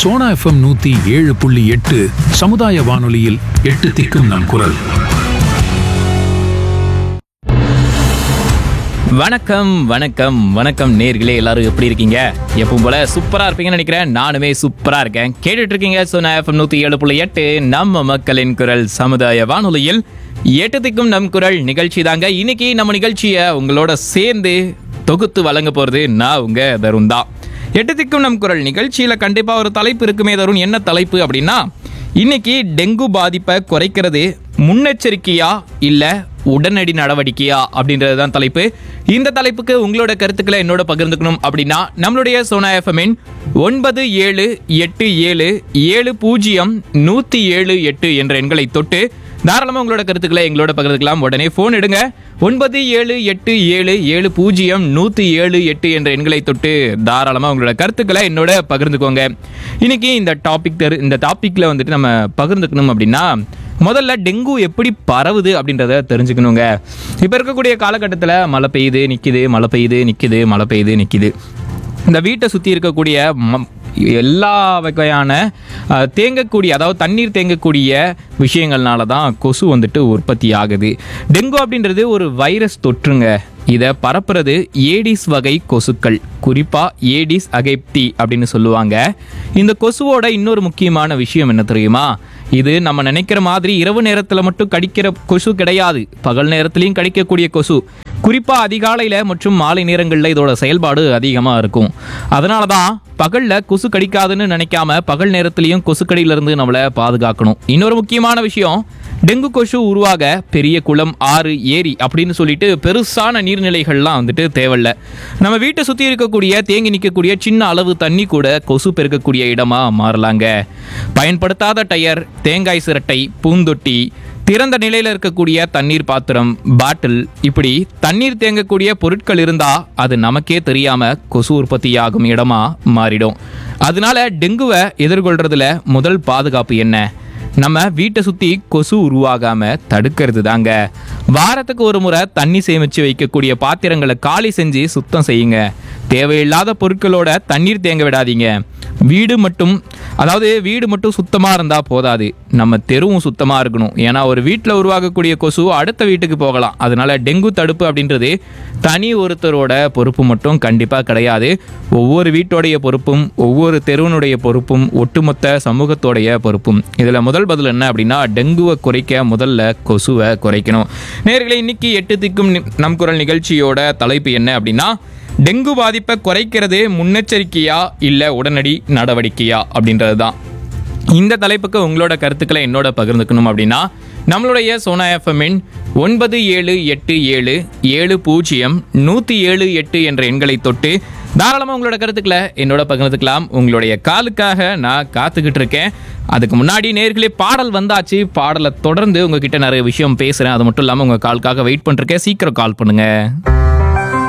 Sona FM நூத்தி ஏழு புள்ளி எட்டு சமுதாய வானொலியில் எட்டு திக்கும் நம் குரல் வணக்கம் வணக்கம் வணக்கம் நேர்களே எல்லாரும் எப்படி இருக்கீங்க எப்பவும் போல சூப்பரா இருப்பீங்கன்னு நினைக்கிறேன் நானுமே சூப்பரா இருக்கேன் கேட்டுட்டு இருக்கீங்க சோனா எஃப்எம் நூத்தி ஏழு புள்ளி எட்டு நம்ம மக்களின் குரல் சமுதாய வானொலியில் எட்டு திக்கும் நம் குரல் நிகழ்ச்சி தாங்க இன்னைக்கு நம்ம நிகழ்ச்சியை உங்களோட சேர்ந்து தொகுத்து வழங்க போறது நான் உங்க தருண் தான் எட்டு திக்கும் நம் குரல் நிகழ்ச்சியில கண்டிப்பா ஒரு தலைப்பு இருக்குமே தருண் என்ன தலைப்பு அப்படின்னா இன்னைக்கு டெங்கு பாதிப்பை குறைக்கிறது முன்னெச்சரிக்கையா இல்ல உடனடி நடவடிக்கையா அப்படின்றது தான் தலைப்பு இந்த தலைப்புக்கு உங்களோட கருத்துக்களை என்னோட பகிர்ந்துக்கணும் அப்படின்னா நம்மளுடைய சோனா எஃப்எம்மின் ஒன்பது ஏழு எட்டு ஏழு ஏழு பூஜ்ஜியம் நூற்றி ஏழு எட்டு என்ற எண்களை தொட்டு தாராளமாக உங்களோட கருத்துக்களை எங்களோட பகிர்ந்துக்கலாம் உடனே ஃபோன் எடுங்க ஒன்பது ஏழு எட்டு ஏழு ஏழு பூஜ்ஜியம் நூற்றி ஏழு எட்டு என்ற எண்களை தொட்டு தாராளமாக உங்களோட கருத்துக்களை என்னோட பகிர்ந்துக்கோங்க இன்னைக்கு இந்த டாபிக் தெரு இந்த டாப்பிக்கில் வந்துட்டு நம்ம பகிர்ந்துக்கணும் அப்படின்னா முதல்ல டெங்கு எப்படி பரவுது அப்படின்றத தெரிஞ்சுக்கணுங்க இப்போ இருக்கக்கூடிய காலகட்டத்தில் மழை பெய்யுது நிற்கிது மழை பெய்யுது நிற்கிது மழை பெய்யுது நிற்கிது இந்த வீட்டை சுற்றி இருக்கக்கூடிய ம- எல்லா வகையான அஹ், தேங்கக்கூடிய அதாவது தண்ணீர் தேங்கக்கூடிய விஷயங்கள்னால தான் கொசு வந்துட்டு உற்பத்தி ஆகுது டெங்கு அப்படின்றது ஒரு வைரஸ் தொற்றுங்க இதை பரப்புறது ஏடிஸ் வகை கொசுக்கள் குறிப்பாக ஏடிஸ் அகைப்தி அப்படின்னு சொல்லுவாங்க இந்த கொசுவோட இன்னொரு முக்கியமான விஷயம் என்ன தெரியுமா இது நம்ம நினைக்கிற மாதிரி இரவு நேரத்தில் மட்டும் கடிக்கிற கொசு கிடையாது பகல் நேரத்துலையும் கடிக்கக்கூடிய கொசு குறிப்பாக அதிகாலையில் மற்றும் மாலை நேரங்களில் இதோட செயல்பாடு அதிகமாக இருக்கும் அதனால தான் பகலில் கொசு கடிக்காதுன்னு நினைக்காம பகல் நேரத்துலையும் கொசுக்கடியிலிருந்து நம்மளை பாதுகாக்கணும் இன்னொரு முக்கியமான விஷயம் டெங்கு கொசு உருவாக பெரிய குளம் ஆறு ஏரி அப்படின்னு சொல்லிட்டு பெருசான நீர்நிலைகள்லாம் வந்துட்டு தேவையில்ல நம்ம வீட்டை சுற்றி இருக்கக்கூடிய தேங்கி நிற்கக்கூடிய சின்ன அளவு தண்ணி கூட கொசு பெருக்கக்கூடிய இடமா மாறலாங்க பயன்படுத்தாத டயர் தேங்காய் சிரட்டை பூந்தொட்டி திறந்த நிலையில் இருக்கக்கூடிய தண்ணீர் பாத்திரம் பாட்டில் இப்படி தண்ணீர் தேங்கக்கூடிய பொருட்கள் இருந்தா அது நமக்கே தெரியாம கொசு உற்பத்தியாகும் இடமா மாறிடும் அதனால டெங்குவை எதிர்கொள்றதுல முதல் பாதுகாப்பு என்ன நம்ம வீட்டை சுத்தி கொசு உருவாகாம தடுக்கிறது தாங்க வாரத்துக்கு ஒரு முறை தண்ணி சேமிச்சு வைக்கக்கூடிய பாத்திரங்களை காலி செஞ்சு சுத்தம் செய்யுங்க தேவையில்லாத பொருட்களோட தண்ணீர் தேங்க விடாதீங்க வீடு மட்டும் அதாவது வீடு மட்டும் சுத்தமாக இருந்தால் போதாது நம்ம தெருவும் சுத்தமாக இருக்கணும் ஏன்னா ஒரு வீட்டில் உருவாகக்கூடிய கொசு அடுத்த வீட்டுக்கு போகலாம் அதனால டெங்கு தடுப்பு அப்படின்றது தனி ஒருத்தரோட பொறுப்பு மட்டும் கண்டிப்பாக கிடையாது ஒவ்வொரு வீட்டோடைய பொறுப்பும் ஒவ்வொரு தெருவனுடைய பொறுப்பும் ஒட்டுமொத்த சமூகத்தோடைய பொறுப்பும் இதில் முதல் பதில் என்ன அப்படின்னா டெங்குவை குறைக்க முதல்ல கொசுவை குறைக்கணும் நேர்களை இன்னைக்கு எட்டு திக்கும் நி- நம் குரல் நிகழ்ச்சியோட தலைப்பு என்ன அப்படின்னா டெங்கு பாதிப்பை குறைக்கிறது முன்னெச்சரிக்கையா இல்லை உடனடி நடவடிக்கையா அப்படின்றது தான் இந்த தலைப்புக்கு உங்களோட கருத்துக்களை என்னோட பகிர்ந்துக்கணும் அப்படின்னா நம்மளுடைய சோனா எஃப்எம்மின் ஒன்பது ஏழு எட்டு ஏழு ஏழு பூஜ்ஜியம் நூற்றி ஏழு எட்டு என்ற எண்களை தொட்டு தாராளமாக உங்களோட கருத்துக்களை என்னோட பகிர்ந்துக்கலாம் உங்களுடைய காலுக்காக நான் காத்துக்கிட்டு இருக்கேன் அதுக்கு முன்னாடி நேர்களே பாடல் வந்தாச்சு பாடலை தொடர்ந்து உங்ககிட்ட நிறைய விஷயம் பேசுகிறேன் அது மட்டும் இல்லாமல் உங்கள் காலுக்காக வெயிட் பண்ணிருக்கேன் சீக்கிரம் கால் பண்ணுங்கள்